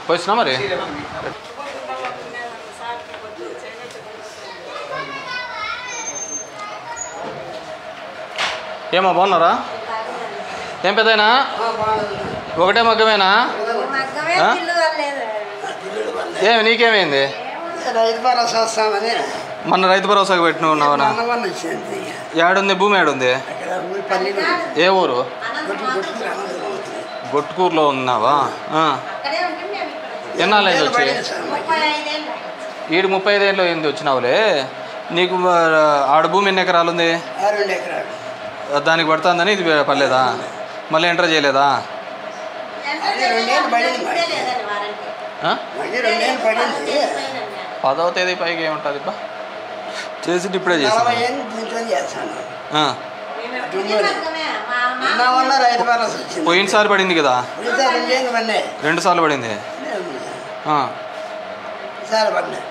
పోయిస్తున్నా మరి ఏమో బాగున్నారా ఏం పెద్దయినా ఒకటే మగ్గమేనా మగ్గమే ఆ? ఇల్లు కదలేదు ఏమి నీకేమైంది రైతు భరోసా వస్తామని మొన్న రైతు భరోసాకి పెట్టిన ఉన్నావునా అన్నవన్న వచ్చింది ఏడుంది భూమి ఏడుంది అక్కడ ఊరి పల్లి ఏ ఊరు గొట్టుకూరులో ఉన్నావా ఆ. అక్కడే ఉంటే మేము ఇక్కడ ఎన్నాళ్ళు అయింది వచ్చి ముప్పై ఐదేళ్ళు ఈడు ముప్పై ఐదేళ్ళు అయింది వచ్చినావులే నీకు మరి ఆడ భూమి ఎన్ని ఎకరాలు ఉంది రెండు ఎకరాలు దానికి పడుతుందని ఇది పర్లేదా మళ్ళీ ఎంటర్ చేయలేదా అది రెండేళ్ళు పడింది మరి. ఇదే లేదండి వారంటీ ఆ? మళ్ళీ రెండేళ్ళు పడింది పదవ తేదీ పైకి ఏముంటుంది బా చేసి ఇప్పుడే చేసి నలభై ఏళ్ళు దీంట్లో చేస్తాను నా వల్ల రైతు భరోసా వచ్చింది పోయినసారి పడింది కదా ఇంకా రెండేళ్ళు పడినాయి రెండు సార్లు పడింది ఆ. సార్ పడినాయి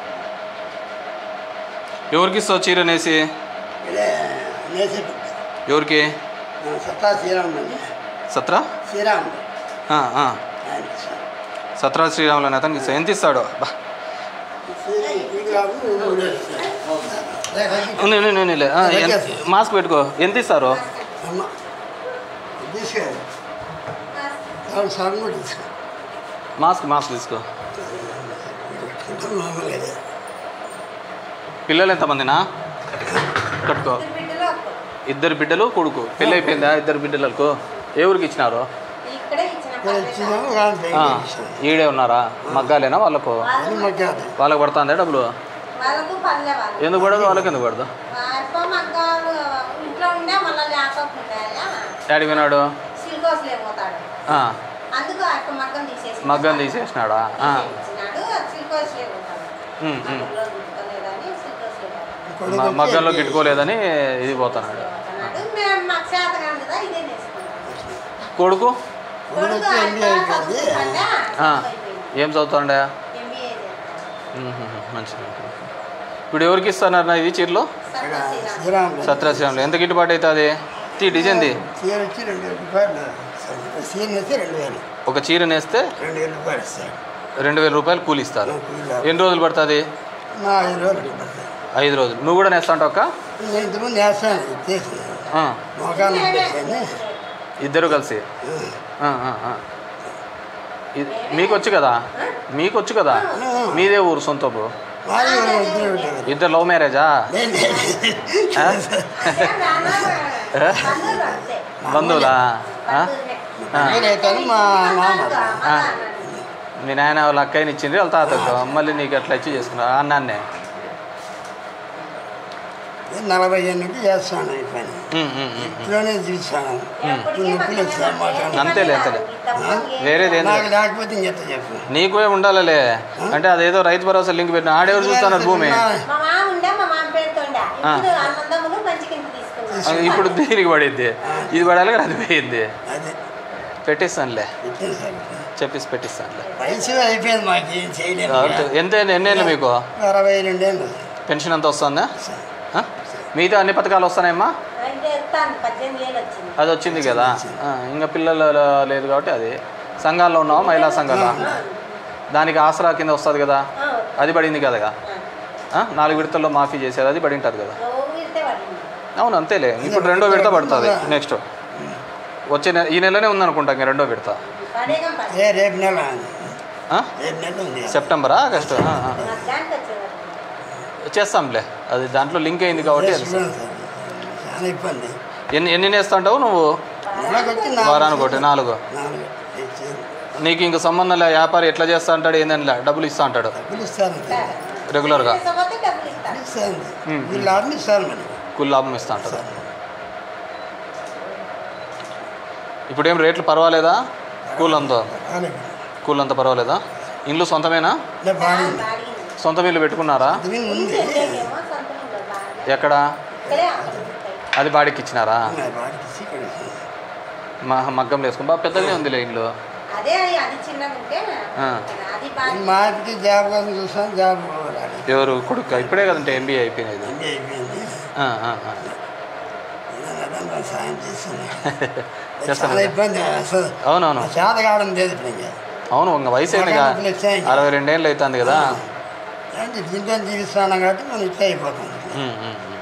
ఎవరికి ఇస్తావు చీర నేసి ఇదే నేసి ఎవరికి సత్తా శ్రీరాముడు అండి సత్రా శ్రీరాముడు ఆ, ఆ. ఆయనకి ఇస్తాను. సత్రా శ్రీరాములు అని అతనికి ఇస్తా. ఎంత ఇస్తాడు బా శ్రీరాముడు మూడు ఇస్తాను. ఉంది, ఉంది, ఉంది, ఉంది. ఆ, ఎంత- మాస్క్ పెట్టుకో ఎంత ఇస్తారు అమ్మ తీసుకెళ్ళి అవును సార్ కూడా తీసుకో మాస్క్ మాస్క్ తీసుకో మామూలుగా ఇదే. పిల్లలు ఎంతమందినా కట్టుకో బిడ్డలో ఇద్దరు బిడ్డలు కొడుకు పెళ్ళి అయిపోయిందా ఇద్దరు బిడ్డలకు ఏ ఊరికి ఇచ్చినారు ఇక్కడే ఇచ్చిన ఇక్కడ ఇచ్చినాము దాంట్లో ఆ, ఇంకా ఇచ్చాము. ఈడే ఉన్నారా మగ్గాలేనా వాళ్ళకు అది మాకు కాదు. వాళ్ళకి పడుతుందా డబ్బులు వాళ్ళకు పల్లె వాళ్ళు ఎందుకు పడదు వాళ్ళకి ఎందుకు పడదు అప్ప మగ్గాలు ఇంట్లో ఉండే మళ్ళీ లేకపోతుండే డాడీ విన్నాడు సిల్కోస్ లేకపోతాడు ఆ, అందుకు అక్క మగ్గం తీసేసి మగ్గం తీసేసినాడా ఆ, ఇచ్చినాడు సిల్కోస్ లేకపోతాడు ఉమ్, ఉమ్. అందులో గుర్తులేదని సిల్కోస్ లేకపోతాడు కొడుకు మ- వచ్చి మగ్గంలో గిట్టుకోలేదని ఇది పోతున్నాడు మేము మాకు చేత కాదు కదా ఇదే నేర్చుకుంటాం కొడుకు కొడుకు వచ్చి ఎంబీఏ అయిపోయింది ఆ, ఏం చదువుతాండే ఎంబీఏ మంచిది ఇప్పుడు ఎవరికి ఇస్తున్నారు ఇది చీరలు శ్రీరాముడు సత్యశ్రీరాములు ఎంత గిట్టుబాటు అవుతుంది తీ డిజైన్ది చీర వచ్చి రెండు వేల రూపాయలు చీర వచ్చి రెండు వేలు ఒక చీర నేస్తే రెండు వేల రూపాయలు ఇస్తాడు రెండు వేల రూపాయలు కూలి ఇస్తారు ఎన్ని రోజులు పడుతుంది నా ఐదు రోజులు పడుతుంది ఐదు రోజులు నువ్వు కూడా నేస్తా ఉంటావు అక్క నేను ఇంతకుముందు వేస్తాను చేసి ఆ, మోకాలు పెట్టాను ఇద్దరు కలిసి ఆ, ఆ, ఆ. ఇది మీకు వచ్చు కదా మీకు వచ్చు కదా మీదే ఊరు సొంతపు మాది ఇద్దరు ఉంటారు ఇద్దరు లవ్ మ్యారేజా ఆ? బంధువులా ఆ? ఆ. అవుతాను మా మామ ఆ. మీ నాయన వాళ్ళ అక్కయ్యని ఇచ్చింది వాళ్ళ తాతకు మళ్ళీ నీకు అట్లా ఇచ్చి చేసుకున్నావు అన్నాన్నే నలభై ఎనిమిది చేస్తాను ఈ పని ఉమ్, ఉమ్, ఉమ్. ఇంట్లోనే చూస్తాను నొప్పులు వస్తాయి మోకాలు అంతేలే అంతేలే వేరేది ఏంది నాకు లేకపోతే ఇంకెత్త చెప్పు నీకు ఏమి ఉండాలలే అంటే అదేదో రైతు భరోసా లింక్ పెట్టిన ఆడెవరు చూస్తున్నారు భూమి మా మామ ఉండే మా మామ పేరుతోండే ఇప్పుడు అన్నదమ్ములు మంచి కింద తీసుకున్నాం అది ఇప్పుడు దీనికి పడిద్ది ఇది పడాలి కదా అది పోయిద్ది అదే పెట్టిస్తానులే ఇచ్చేసాను చెప్పేసి పెట్టిస్తానులే వయసు అయిపోయింది మాకు ఏం చేయలేము కాబట్టి ఎంత ఎన్నేళ్ళు మీకు అరవై రెండేళ్ళు పెన్షన్ ఎంత వస్తుందా ఆ? మిగతా అన్ని పథకాలు వస్తున్నాయమ్మా అంటే ఎత్తాను పద్దెనిమిది ఏళ్ళు వచ్చింది అది వచ్చింది కదా ఆ, ఇంకా పిల్లలు లేదు కాబట్టి అది సంఘాల్లో ఉన్నావా మహిళా సంఘాలు దానికి ఆసరా కింద వస్తుంది కదా ఆ, అది పడింది కదా ఆ, నాలుగు విడతల్లో మాఫీ చేసేది అది పడి ఉంటుంది కదా ఊరితే పడింది అవును అంతేలే ఇప్పుడు రెండో విడత పడుతుంది నెక్స్ట్ వచ్చే నెల ఈ నెలనే ఉందనుకుంటా ఇంకా రెండో విడత పడేగం పడి ఏ రేపు నెల ఆ? రేపు నెల ఉంది సెప్టెంబరా ఆగస్టు ఆ, ఆ. మధ్యాహ్నానికి వచ్చేవారు చేస్తాంలే అది దాంట్లో లింక్ అయింది కాబట్టి రేపు తెలుసు. చూడండి సార్. చాలా ఇబ్బంది ఎన్ని ఎన్ని నేస్తుంటావు నువ్వు నెలకు వచ్చి నాలుగు వారానికి ఒకటి నాలుగు నాలుగు ఇచ్చేది. నీకు ఇంక సంబంధం లే వ్యాపారి ఎట్లా చేస్తా అంటాడు ఏందని లే డబ్బులు ఇస్తా అంటాడు డబ్బులు ఇస్తాను రెగ్యులర్గా తీసుకపోతే డబ్బులు ఇస్తారు ఇస్తాను ఉమ్. వీళ్ళు ఆడిని ఇస్తారు మనకి కుల్ లాభం ఇస్తా అంటాడు ఇప్పుడు ఏం రేట్లు పర్వాలేదా కూల్ అంతా అలాగే కూల్ అంతా పర్వాలేదా ఇల్లు సొంతమేనా ఇలా బాగుంది బాడిగింది సొంత ఇల్లు పెట్టుకున్నారా ఇది ఉంది ఏమో సొంతం ఉండదు బాగా ఎక్కడ ఇక్కడే అమ్ముకుంటాయి. అది బాడికి ఇచ్చినారా ఉన్నాయి, బాడికి ఇచ్చి ఇక్కడ ఇచ్చి. మా మగ్గం వేసుకుని బాగా పెద్దగానే ఉందిలే ఇల్లు అదే అది చిన్నగా ఉంటే ఆ. అది బాగా మా ఇంటికి జాబ్ కోసం చూస్తాను జాబ్ పోవాలి ఎవరు కొడుకు ఇప్పుడే కదంటే ఎంబీఏ అయిపోయినది ఎండి అయిపోయింది ఆ, ఆ, ఆ. ఏదైనా దాంట్లో సాయం చేస్తాను చేస్తాను చాలా ఇబ్బంది అసలు అవునవును చేత కావడం లేదు ఇప్పుడు ఇంకా అవును ఇంకా వయసు అయింది మాకు ముసలి వచ్చాయి. అరవై రెండేళ్ళు అవుతుంది కదా అంటే దీంతో జీవిస్తున్నాం కాబట్టి మనం ఇట్లా అయిపోతాం ఉమ్, ఉమ్, ఉమ్.